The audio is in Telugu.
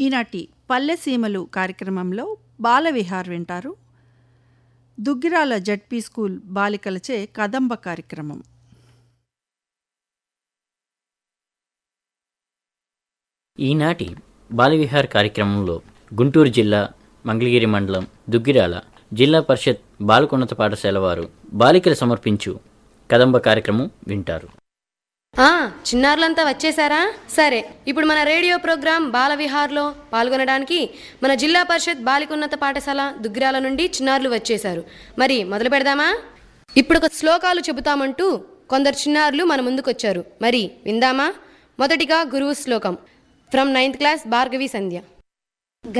ఈనాటి పల్లెసీమలు కార్యక్రమంలో బాలవిహార్ వింటారు దుగ్గిరాల జడ్పీ స్కూల్ బాలికలచే కదంబ కార్యక్రమం ఈనాటి బాలవిహార్ కార్యక్రమంలో గుంటూరు జిల్లా మంగళగిరి మండలం దుగ్గిరాల జిల్లా పరిషత్ బాలకున్నత పాఠశాల వారు బాలికలు సమర్పించు కదంబ కార్యక్రమం వింటారు ఆ చిన్నారులంతా వచ్చేసారా సరే ఇప్పుడు మన రేడియో ప్రోగ్రాం బాల విహార్లో పాల్గొనడానికి మన జిల్లా పరిషత్ బాలికోన్నత పాఠశాల దుగ్గిరాల నుండి చిన్నారులు వచ్చేశారు మరి మొదలు పెడదామా ఇప్పుడు ఒక శ్లోకాలు చెబుతామంటూ కొందరు చిన్నారులు మన ముందుకొచ్చారు మరి విందామా మొదటిగా గురువు శ్లోకం from ninth class Bhargavi Sandhya